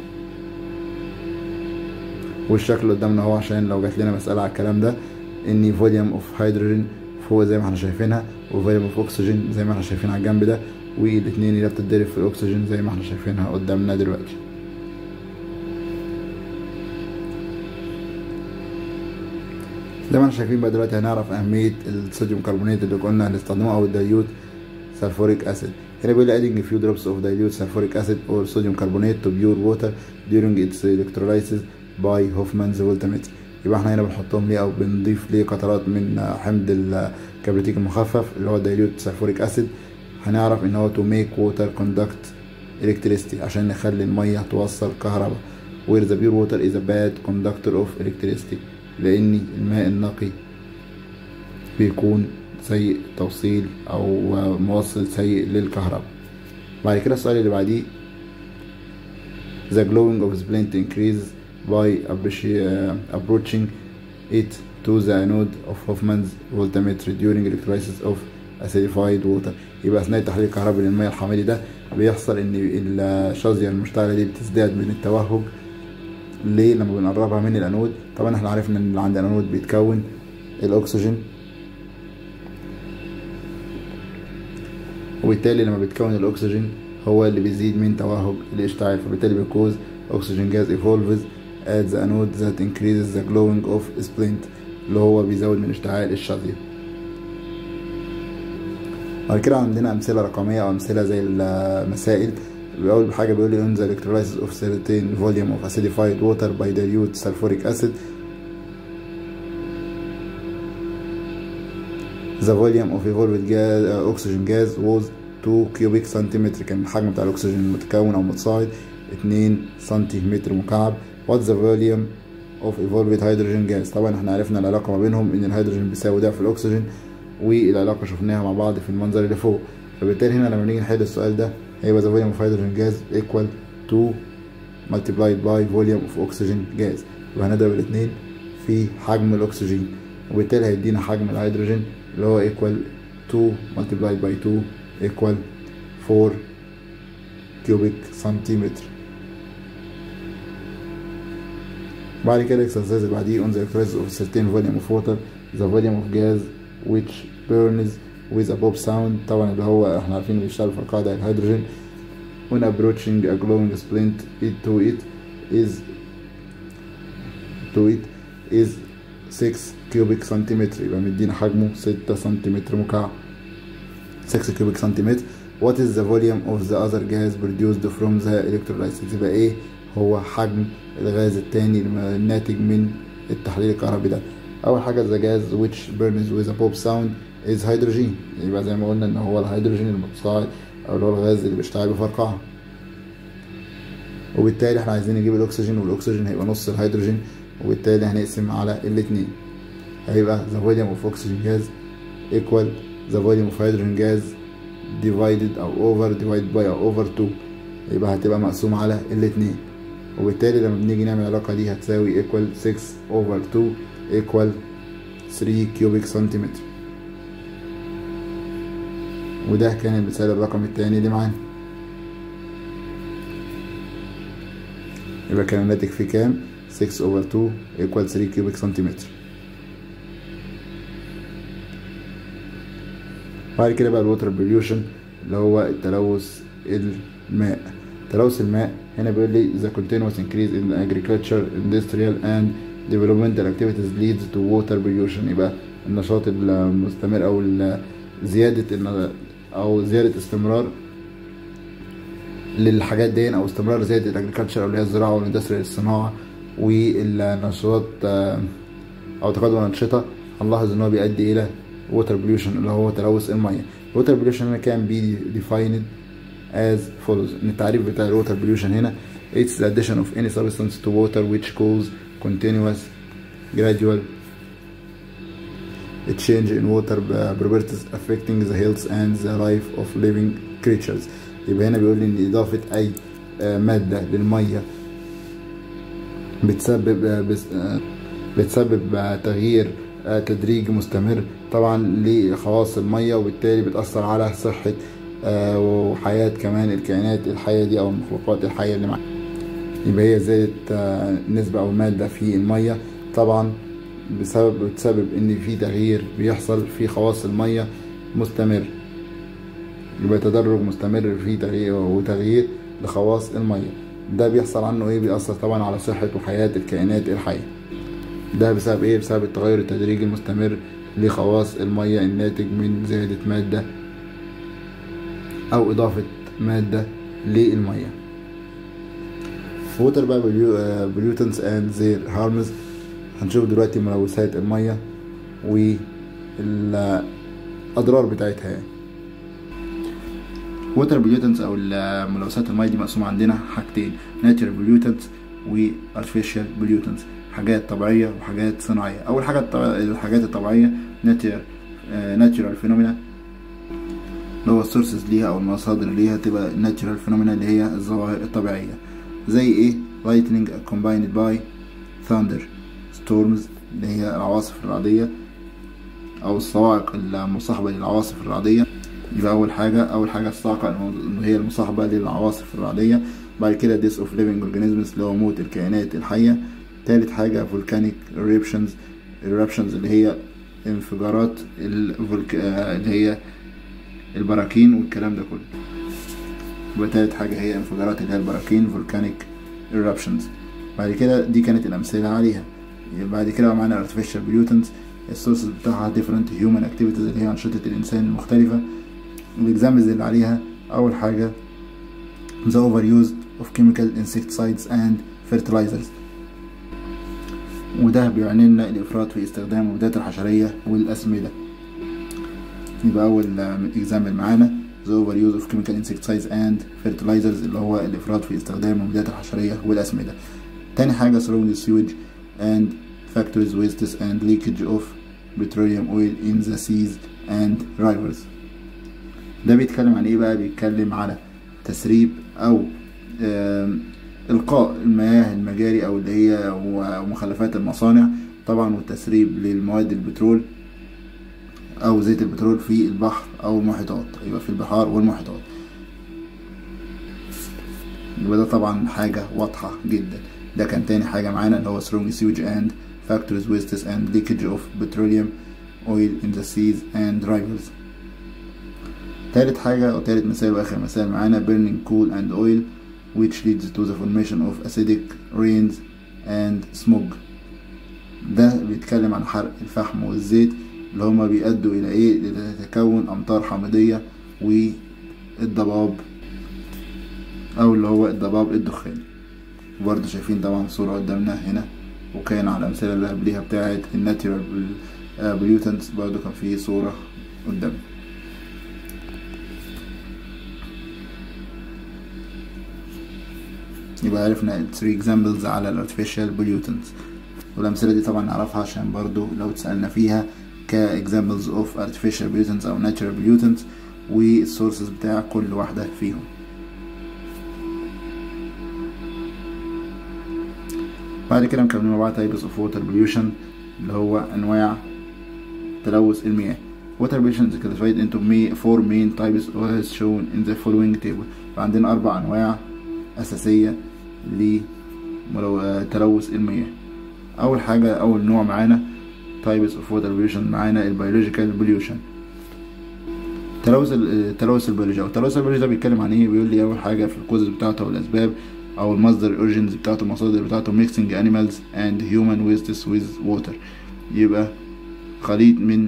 والشكل اللي قدامنا اهو عشان لو جات لنا مسألة على الكلام ده ان فوليوم اوف هيدروجين فوق زي ما احنا شايفينها وفوليوم اوف اكسجين زي ما احنا شايفين على الجنب ده والاتنين اللي بتتضرب في الاكسجين زي ما احنا شايفينها قدامنا دلوقتي زي ما احنا شايفين بقى دلوقتي هنعرف اهمية الصوديوم كربونات اللي قلنا هنستخدمه او الدايوت sulfuric acid هنا بيقول adding a few drops of dilute sulfuric acid or sodium carbonate to pure water during its electrolysis by Hoffman's voltmeter يبقى احنا هنا بنحطهم ليه او بنضيف ليه قطرات من حمض الكبريتيك المخفف اللي هو dilute sulfuric acid هنعرف ان هو to make water conduct electricity عشان نخلي المية توصل كهرباء where the pure water is a bad conductor of electricity لان الماء النقي بيكون سيء توصيل او موصل سيء للكهرباء بعد كده السؤال اللي بعديه the glowing of the plant increases by approaching it to the anode of Hoffman's voltmeter during electrolysis of acidified water يبقى اثناء التحليل الكهربي للمياه الحامضي ده بيحصل ان الشظيه المشتعله دي بتزداد من التوهج ليه لما بنقربها من الانود طبعا احنا عرفنا ان اللي عند الانود بيتكون الاكسجين وبالتالي لما بيتكون الاكسجين هو اللي بيزيد من توهج الاشتعال فبالتالي بيكوز oxygen gas evolves at the anode that increases the glowing of splint اللي هو بيزود من اشتعال الشظية بعد كده عندنا أمثلة رقمية أو أمثلة زي المسائل أول حاجة بيقول لي on the electrolysis of certain volume of acidified water by dilute sulfuric acid the volume of evolved gas uh, oxygen gas was 2 cubic centimeter كان الحجم بتاع الأكسجين المتكون أو متصاعد 2 سنتيمتر مكعب what's the volume of evolved hydrogen gas طبعا احنا عرفنا العلاقة ما بينهم ان الهيدروجين بيساوي ضعف الاكسجين والعلاقة شفناها مع بعض في المنظر اللي فوق فبالتالي هنا لما نيجي نحل السؤال ده هيبقى the volume of hydrogen gas equal to multiplied by volume of oxygen gas يبقى هنضرب الاتنين في حجم الاكسجين وبالتالي هيدينا حجم الهيدروجين اللي هو equal 2 multiplied by 2 equal 4 cubic centimeter بعد كده exercise اللي بعديه on the electrolysis of certain volume of water the volume of gas which burns with a pop sound طبعا اللي هو احنا عارفين بيشتغل في القاعدة الهيدروجين when approaching a glowing splint it to it is to it is 6 cubic centimeter يبقى مدينا حجمه 6 سنتيمتر مكعب 6 cubic centimeter what is the volume of the other gas produced from the electrolysis يبقى ايه هو حجم الغاز التاني الناتج من التحليل الكهربي ده اول حاجه the gas which burns with a pop sound is hydrogen يبقى زي ما قلنا ان هو الهيدروجين المتصاعد او اللي هو الغاز اللي بيشتغل بفرقعه وبالتالي احنا عايزين نجيب الاكسجين والاكسجين هيبقى نص الهيدروجين وبالتالي هنقسم على الاتنين هيبقى the volume of oxygen gas equal the volume of hydrogen gas divided او over divided by او over 2 يبقى هتبقى مقسومة على الاتنين وبالتالي لما بنيجي نعمل العلاقة دي هتساوي equal 6 over 2 equal 3 cubic سنتيمتر وده كان المثال الرقم التاني اللي معانا يبقى كان الناتج في كام 6 over 2 equal 3 cubic سنتيمتر بعد كده بقى الووتر بوليوشن اللي هو التلوث الماء تلوث الماء هنا بيقول لي the continuous increase in agriculture industrial and developmental activities leads to water pollution يبقى النشاط المستمر او زيادة او زيادة استمرار للحاجات دي او استمرار زيادة الاجريكلتشر اللي هي الزراعة والاندستريال الصناعة والنشاطات او تقدم الانشطة هنلاحظ ان هو بيؤدي الى water pollution اللي هو تلوث المية water pollution هنا كان بي defined as follows ان التعريف بتاع الووتر pollution هنا it's the addition of any substance to water which cause continuous gradual change in water properties affecting the health and the life of living creatures يبقى هنا بيقول لي ان اضافة اي مادة للمية بتسبب بتسبب تغيير تدريجي مستمر طبعا لخواص المية وبالتالي بتأثر على صحة وحياة كمان الكائنات الحية دي أو المخلوقات الحية اللي معاها يبقى هي زادت نسبة أو مادة في المية طبعا بسبب بتسبب إن في تغيير بيحصل في خواص المية مستمر يبقى تدرج مستمر في تغيير وتغيير لخواص المية ده بيحصل عنه ايه بيأثر طبعا على صحة وحياة الكائنات الحية ده بسبب ايه بسبب التغير التدريجي المستمر لخواص المية الناتج من زيادة مادة او اضافة مادة للمية water بقى pollutants and their harms هنشوف دلوقتي ملوثات المية والأضرار بتاعتها يعني water pollutants أو ملوثات المية دي مقسومة عندنا حاجتين natural pollutants و artificial pollutants حاجات طبيعية وحاجات صناعية أول حاجة الحاجات الطبيعية natural natural phenomena اللي هو السورسز ليها او المصادر ليها تبقى ناتشرال فينومينا اللي هي الظواهر الطبيعيه زي ايه lightning combined by thunder storms اللي هي العواصف الرعديه او الصواعق المصاحبه للعواصف الرعديه يبقى اول حاجه اول حاجه الصاعقه اللي هي المصاحبه للعواصف الرعديه بعد كده death of living organisms اللي هو موت الكائنات الحيه تالت حاجه volcanic eruptions eruptions اللي هي انفجارات الفولك... اللي هي البراكين والكلام ده كله يبقى تالت حاجة هي انفجارات اللي هي البراكين volcanic eruptions بعد كده دي كانت الأمثلة عليها بعد كده معانا artificial pollutants السورسز بتاعها different human activities اللي هي أنشطة الإنسان المختلفة الإكزامبلز اللي عليها أول حاجة the overuse of chemical insecticides and fertilizers وده بيعني لنا الإفراط في استخدام المبيدات الحشرية والأسمدة يبقى أول إكزامبل معانا the overuse of chemical insecticides and fertilizers اللي هو الإفراط في استخدام المبيدات الحشرية والأسمدة تاني حاجة throwing sewage and factories wastes and leakage of petroleum oil in the seas and rivers ده بيتكلم عن ايه بقى بيتكلم على تسريب او القاء المياه المجاري او اللي هي ومخلفات المصانع طبعا والتسريب للمواد البترول او زيت البترول في البحر او المحيطات يبقى في البحار والمحيطات يبقى ده طبعا حاجة واضحة جدا ده كان تاني حاجة معانا اللي هو strong sewage and factories wastes and leakage of petroleum oil in the seas and rivers تالت حاجة أو تالت مثال وآخر مثال معانا burning coal and oil which leads to the formation of acidic rains and smog ده بيتكلم عن حرق الفحم والزيت اللي هما بيأدوا إلى إيه لتكون أمطار حامضية والضباب أو اللي هو الضباب الدخاني وبرضه شايفين طبعا صورة قدامنا هنا وكان على الأمثلة اللي قبليها بتاعة الناتشورال بوليوتنتس برضه كان في صورة قدامنا يبقى عرفنا 3 examples على ال artificial pollutants والأمثلة دي طبعا نعرفها عشان برضو لو اتسألنا فيها ك examples of artificial pollutants أو natural pollutants والsources بتاع كل واحدة فيهم بعد كده مكملين مع بعض types of water pollution اللي هو انواع تلوث المياه water pollution is classified into ma- four main types as shown in the following table فعندنا اربع انواع اساسيه لتلوث المياه اول حاجه اول نوع معانا types of water pollution معانا البيولوجيكال pollution تلوث التلوث البيولوجي او التلوث البيولوجي ده بيتكلم عن ايه بيقول لي اول حاجه في الكوزز بتاعته والاسباب او المصدر الاوريجنز بتاعته المصادر بتاعته mixing animals and human wastes with water يبقى خليط من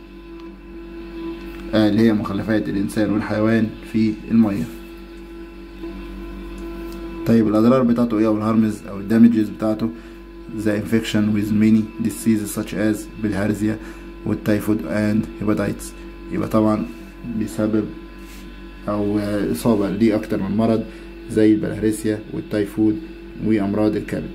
آه اللي هي مخلفات الانسان والحيوان في الميه طيب الاضرار بتاعته ايه او الهارمز او الدامجز بتاعته the infection with many diseases such as bilharzia والتيفود and hepatitis يبقى طبعا بيسبب او اصابة ليه اكتر من مرض زي البلهارسيا والتيفود وامراض الكبد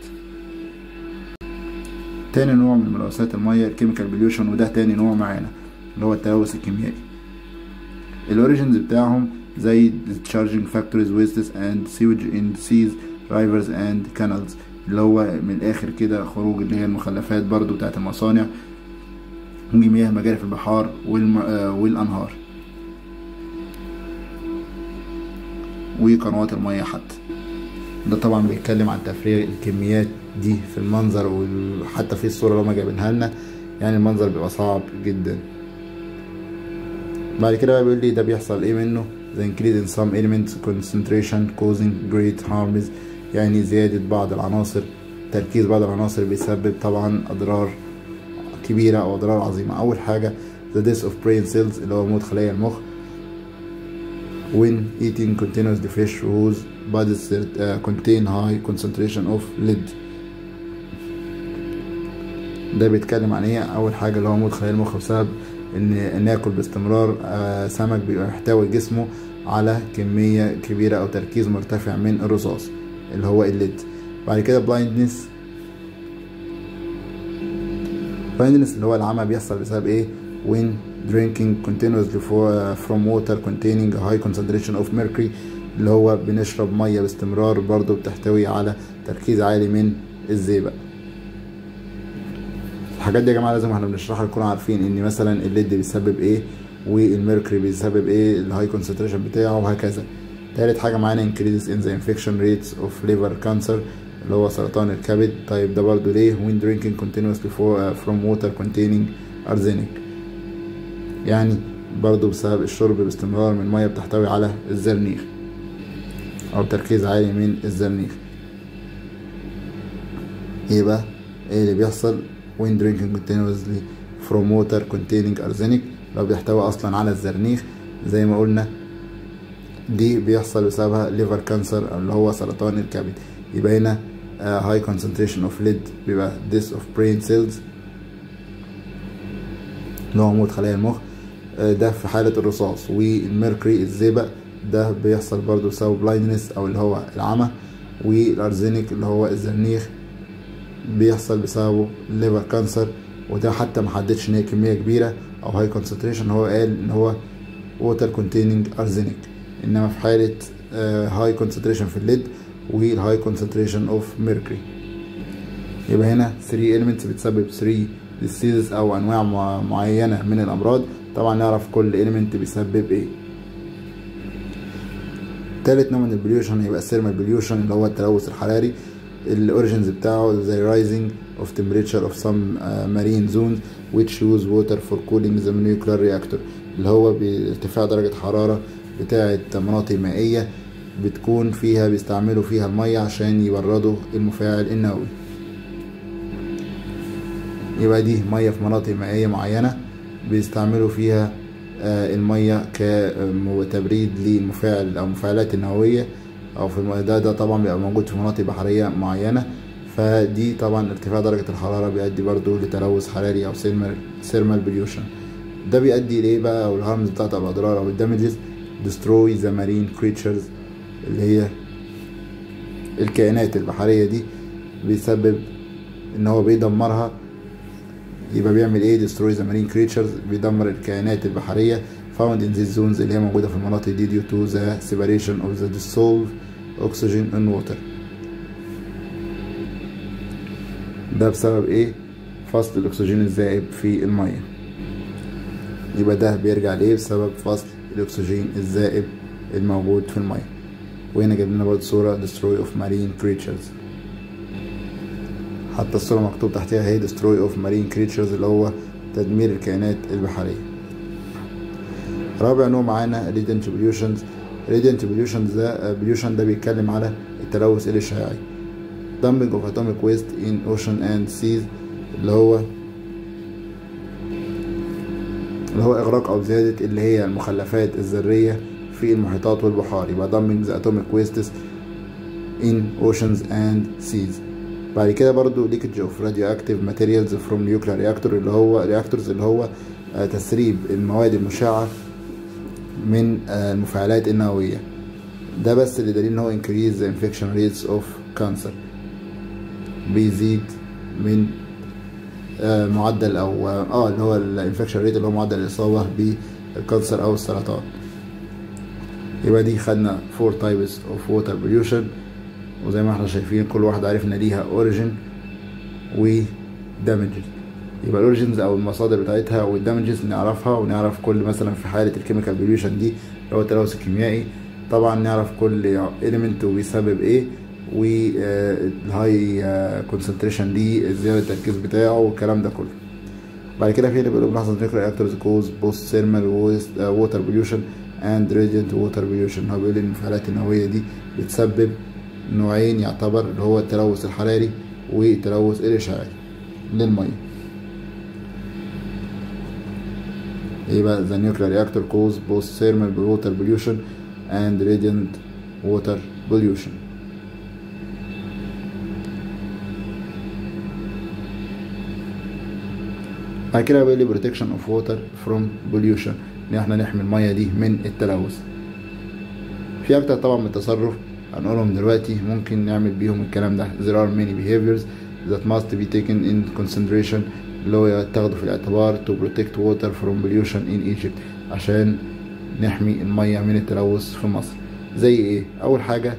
تاني نوع من ملوثات المية الكيميكال بليوشن وده تاني نوع معانا اللي هو التلوث الكيميائي الاوريجنز بتاعهم زي discharging factories wastes and sewage in seas rivers and canals اللي هو من الاخر كده خروج اللي هي المخلفات برضو بتاعت المصانع ومياه مجاري في البحار والم... آه والانهار وقنوات المياه حتى ده طبعا بيتكلم عن تفريغ الكميات دي في المنظر وحتى في الصورة اللي هما جايبينها لنا يعني المنظر بيبقى صعب جدا بعد كده بقى بيقول لي ده بيحصل ايه منه the increase in some elements concentration causing great harms يعني زيادة بعض العناصر تركيز بعض العناصر بيسبب طبعا أضرار كبيرة أو أضرار عظيمة أول حاجة the death of brain cells اللي هو موت خلايا المخ when eating continuously fish whose bodies uh, contain high concentration of lead ده بيتكلم عن ايه اول حاجة اللي هو موت خلايا المخ بسبب ان ناكل باستمرار آه سمك بيبقى محتوي جسمه على كمية كبيرة او تركيز مرتفع من الرصاص اللي هو الليد بعد كده blindness blindness اللي هو العمى بيحصل بسبب ايه when drinking continuously for, from water containing a high concentration of mercury اللي هو بنشرب مية باستمرار برضو بتحتوي على تركيز عالي من الزئبق الحاجات دي يا جماعة لازم احنا بنشرحها نكون عارفين ان مثلا الليد بيسبب ايه والميركوري بيسبب ايه الهاي كونسنتريشن بتاعه وهكذا تالت حاجة معانا increases in the infection rates of liver cancer اللي هو سرطان الكبد طيب ده برضو ليه when drinking continuously for, uh, from water containing arsenic يعني برضو بسبب الشرب باستمرار من مية بتحتوي على الزرنيخ أو تركيز عالي من الزرنيخ يبقى ايه اللي بيحصل when drinking continuously from water containing arsenic لو بيحتوي أصلا على الزرنيخ زي ما قلنا دي بيحصل بسببها ليفر كانسر اللي هو سرطان الكبد يبقى هنا uh, high concentration of lead بيبقى death of brain cells اللي هو موت خلايا المخ uh, ده في حالة الرصاص والميركوري الزئبق ده بيحصل برضو بسبب blindness او اللي هو العمى والارزينيك اللي هو الزرنيخ بيحصل بسببه ليفر كانسر وده حتى محددش ان هي كمية كبيرة او هاي كونسنتريشن هو قال ان هو water containing arsenic انما في حالة هاي uh, كونسنتريشن في الليد والهاي كونسنتريشن اوف ميركوري يبقى هنا 3 elements بتسبب 3 diseases او انواع معينة من الامراض طبعا نعرف كل element بيسبب ايه تالت نوع من البليوشن هيبقى الثيرمال بليوشن اللي هو التلوث الحراري الاوريجنز بتاعه زي rising of temperature of some uh, marine zones which use water for cooling the nuclear reactor اللي هو بارتفاع درجة حرارة بتاعة مناطق مائية بتكون فيها بيستعملوا فيها المية عشان يبردوا المفاعل النووي يبقى دي مية في مناطق مائية معينة بيستعملوا فيها المية كتبريد للمفاعل أو المفاعلات النووية أو في ده ده طبعا بيبقى موجود في مناطق بحرية معينة فدي طبعا ارتفاع درجة الحرارة بيؤدي برضو لتلوث حراري أو سيرمال بليوشن ده بيؤدي لإيه بقى أو الهارمز بتاعت الأضرار أو الدامجز destroy the marine creatures اللي هي الكائنات البحرية دي بيسبب ان هو بيدمرها يبقى بيعمل ايه destroy the marine creatures بيدمر الكائنات البحرية found in these zones اللي هي موجودة في المناطق دي due to the separation of the dissolved oxygen in water ده بسبب ايه فصل الاكسجين الذائب في الميه يبقى ده بيرجع ليه بسبب فصل الاكسجين الذائب الموجود في الميه وهنا جايب لنا برضه صوره destroy of marine creatures حتى الصوره مكتوب تحتها هي destroy of marine creatures اللي هو تدمير الكائنات البحريه رابع نوع معانا radiant pollutions radiant pollutions ده pollution ده بيتكلم على التلوث الاشعاعي dumping of atomic waste in ocean and seas اللي هو اللي هو إغراق أو زيادة اللي هي المخلفات الذرية في المحيطات والبحار يبقى dumping the atomic wastes in oceans and seas بعد كده برضو leakage of radioactive materials from nuclear reactor اللي هو reactors اللي هو تسريب المواد المشعة من المفاعلات النووية ده بس اللي دليل ان هو increase the infection rates of cancer بيزيد من معدل او اه اللي هو الانفكشن ريت اللي هو معدل الاصابه بالكانسر او السرطان يبقى دي خدنا فور تايبس اوف ووتر بوليوشن وزي ما احنا شايفين كل واحده عرفنا ليها اوريجين و دامجز يبقى الاوريجينز او المصادر بتاعتها والدامجز نعرفها ونعرف كل مثلا في حاله الكيميكال بوليوشن دي اللي هو التلوث الكيميائي طبعا نعرف كل اليمنت وبيسبب ايه والهاي كونسنتريشن دي زياده التركيز بتاعه والكلام ده كله بعد كده في اللي بيقولوا بنحصل نيوكلير رياكتورز كوز بوست ثيرمال ووتر بوليوشن اند راديانت ووتر بوليوشن هو بيقول ان المفاعلات النوويه دي بتسبب نوعين يعتبر اللي هو التلوث الحراري والتلوث الاشعاعي للميه يبقى the nuclear reactor cause both thermal water pollution and radiant water pollution بعد كده بيقول لي protection of water from pollution ان احنا نحمي المية دي من التلوث في اكتر طبعا من التصرف هنقولهم دلوقتي ممكن نعمل بيهم الكلام ده there are many behaviors that must be taken in consideration اللي هو يتاخدوا في الاعتبار to protect water from pollution in Egypt عشان نحمي المية من التلوث في مصر زي ايه اول حاجة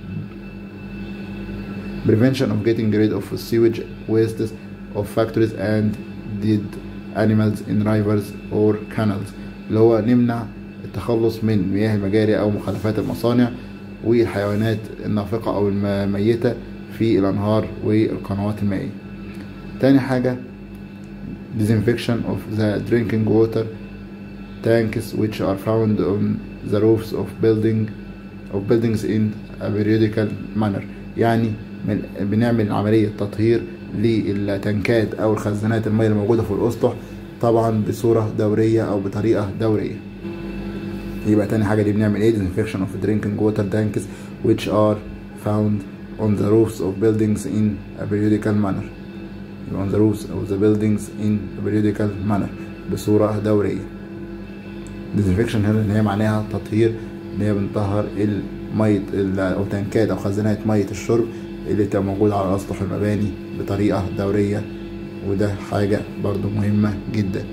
prevention of getting rid of sewage wastes of factories and dead animals in rivers or canals اللي هو نمنع التخلص من مياه المجاري او مخلفات المصانع والحيوانات النافقة او الميتة في الانهار والقنوات المائية تاني حاجة disinfection of the drinking water tanks which are found on the roofs of building of buildings in a periodical manner يعني من بنعمل عملية تطهير للتنكات او الخزانات المية الموجودة في الاسطح طبعا بصورة دورية او بطريقة دورية يبقى تاني حاجة دي بنعمل ايه disinfection of drinking water tanks which are found on the roofs of buildings in a periodical manner on the roofs of the buildings in a periodical manner بصورة دورية disinfection هنا ان هي معناها تطهير ان هي بنطهر المية او تنكات او خزانات مية الشرب اللي تبقى موجودة على اسطح المباني بطريقة دورية وده حاجة برضو مهمة جدا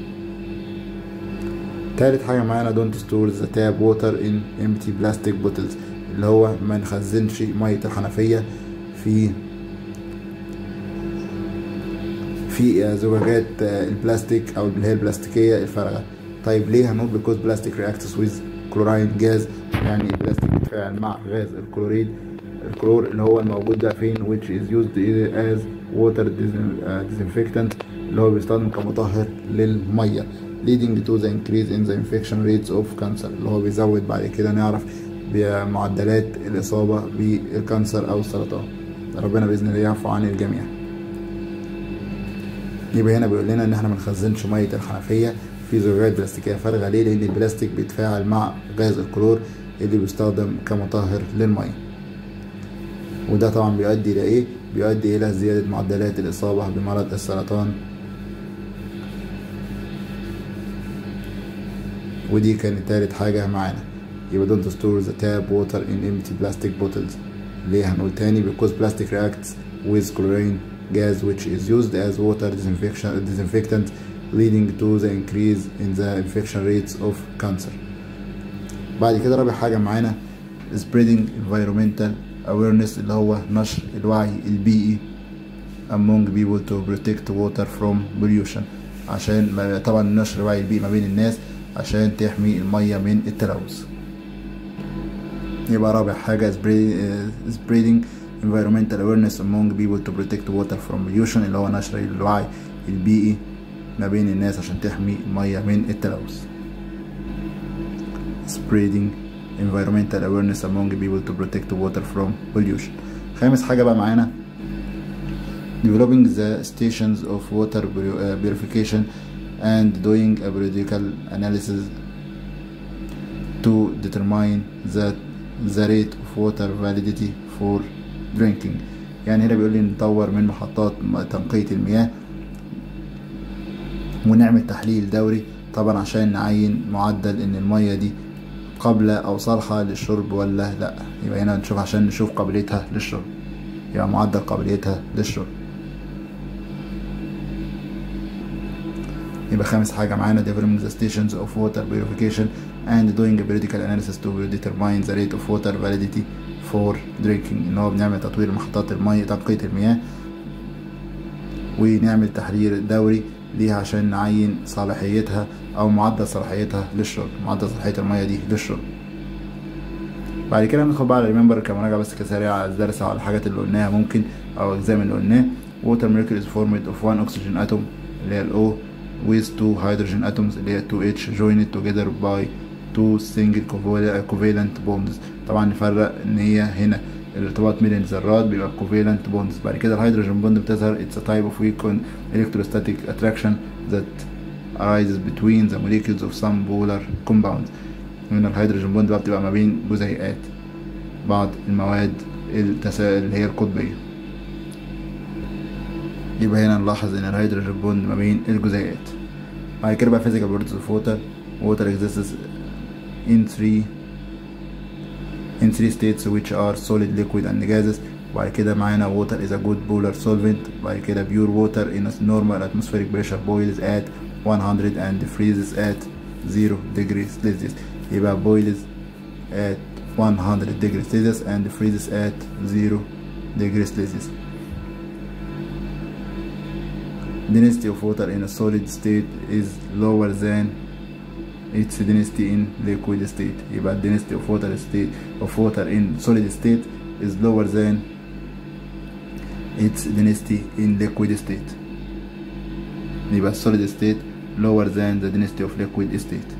تالت حاجة معانا don't store the tap water in empty plastic bottles اللي هو ما نخزنش مية الحنفية في في زجاجات البلاستيك او اللي هي البلاستيكية الفارغة طيب ليه هنقول because plastic reacts with chlorine gas يعني البلاستيك بيتفاعل مع غاز الكلوريد الكلور اللي هو الموجود ده فين which is used as water disinfectant اللي هو بيستخدم كمطهر للمية leading to the increase in the infection rates of cancer اللي هو بيزود بعد كده نعرف بمعدلات الإصابة بالكانسر أو السرطان ربنا بإذن الله يعفو عن الجميع يبقى هنا بيقول لنا إن احنا منخزنش مية الحنفية في زجاجات بلاستيكية فارغة ليه؟ لأن البلاستيك بيتفاعل مع غاز الكلور اللي بيستخدم كمطهر للمية وده طبعا بيؤدي إلى إيه؟ بيؤدي إلى زيادة معدلات الإصابة بمرض السرطان ودي كانت تالت حاجة معانا يبقى don't store the tap water in empty plastic bottles ليه هنقول تاني because plastic reacts with chlorine gas which is used as water disinfection disinfectant leading to the increase in the infection rates of cancer بعد كده رابع حاجة معانا spreading environmental awareness اللي هو نشر الوعي البيئي among people to protect water from pollution عشان ما- طبعا نشر وعي البيئي ما بين الناس عشان تحمي المية من التلوث يبقى رابع حاجة spread- uh, spreading environmental awareness among people to protect water from pollution اللي هو نشر الوعي البيئي ما بين الناس عشان تحمي المية من التلوث spreading environmental awareness among people to protect water from pollution خامس حاجة بقى معانا developing the stations of water puri- uh, purification and doing a periodical analysis to determine that the rate of water validity for drinking يعني هنا بيقول لي نطور من محطات م- تنقية المياه ونعمل تحليل دوري طبعا عشان نعين معدل ان المية دي قابلة او صالحة للشرب ولا لا يبقى هنا نشوف عشان نشوف قابليتها للشرب يبقى معدل قابليتها للشرب يبقى خامس حاجة معانا developing the stations of water purification and doing a periodical analysis to determine the rate of water validity for drinking ان هو بنعمل تطوير محطات المية تنقية المياه ونعمل تحرير دوري ليها عشان نعين صلاحيتها او معدل صلاحيتها للشرب معدل صلاحية المية دي للشرب بعد كده ندخل بقى على ريمبر كمراجعة بس كسريعة على الدرس او على الحاجات اللي قلناها ممكن او اجزاء من اللي قلناه water molecule is formed of one oxygen atom اللي هي ال O with two hydrogen atoms اللي هي 2H joined together by two single covalent- covalent bonds طبعا نفرق ان هي هنا الارتباط بين الذرات بيبقى covalent bonds بعد كده الهيدروجين بوند بتظهر it's a type of weak electrostatic attraction that arises between the molecules of some polar compounds هنا الهيدروجين بوند بقى بتبقى ما بين جزيئات بعض المواد التسا... اللي هي القطبية يبقى هنا نلاحظ ان الهيدروجين بوند ما بين الجزيئات بعد كده بقى physical properties of water water exists in three in three states which are solid liquid and gases وبعد كده معانا water is a good polar solvent بعد كده pure water in a normal atmospheric pressure boils at 100 and freezes at 0 degrees Celsius يبقى boils at 100 degrees Celsius and freezes at 0 degrees Celsius density of water in a solid state is lower than its density in liquid state يبقى density of water state of water in solid state is lower than its density in liquid state يبقى solid state lower than the density of liquid state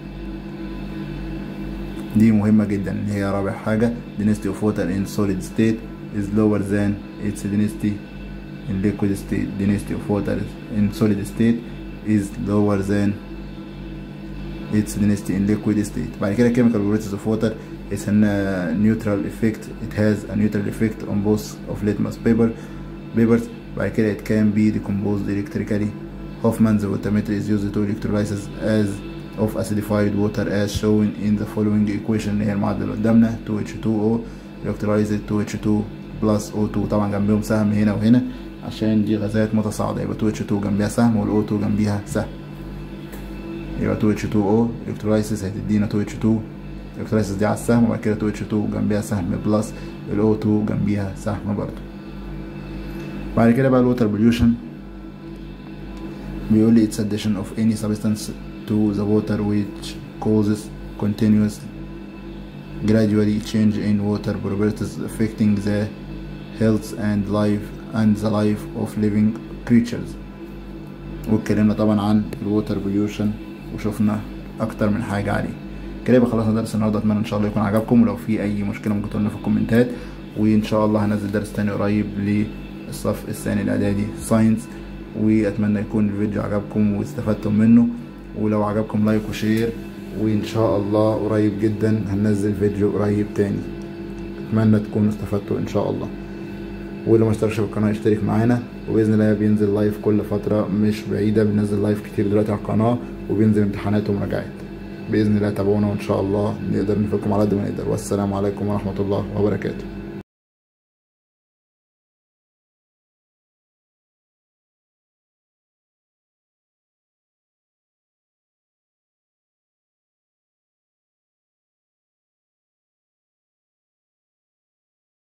دي مهمة جدا اللي هي رابع حاجة density of water in solid state is lower than its density in liquid state density of water in solid state is lower than its density in liquid state بعد كده chemical properties of water is a uh, neutral effect it has a neutral effect on both of litmus paper papers بعد كده it can be decomposed electrically Hoffman's voltammeter is used to electrolysis as of acidified water as shown in the following equation اللي هي المعادلة اللي قدامنا 2H2O electrolyzed 2H2 plus O2 طبعا جنبهم سهم هنا وهنا عشان دي غازات متصاعدة يبقى 2H2 جنبيها سهم وال O2 جنبيها سهم يبقى 2H2O electrolysis هتدينا 2H2 electrolysis دي على السهم وبعد كده 2H2 جنبيها سهم بلس ال O2 جنبيها سهم برضه بعد كده بقى الوتر pollution بيقول لي it's addition of any substance to the water which causes continuous gradually change in water properties affecting the health and life and the life of living creatures واتكلمنا طبعا عن الووتر بوليوشن وشفنا اكتر من حاجه عليه كده يبقى خلصنا درس النهارده اتمنى ان شاء الله يكون عجبكم ولو في اي مشكله ممكن تقولنا في الكومنتات وان شاء الله هنزل درس تاني قريب للصف الثاني الاعدادي ساينس واتمنى يكون الفيديو عجبكم واستفدتم منه ولو عجبكم لايك وشير وان شاء الله قريب جدا هننزل فيديو قريب تاني اتمنى تكونوا استفدتوا ان شاء الله واللي ما اشتركش في القناه يشترك معانا وباذن الله بينزل لايف كل فتره مش بعيده بننزل لايف كتير دلوقتي على القناه وبينزل امتحانات ومراجعات باذن الله تابعونا وان شاء الله نقدر نفيدكم على قد ما نقدر والسلام عليكم ورحمه الله وبركاته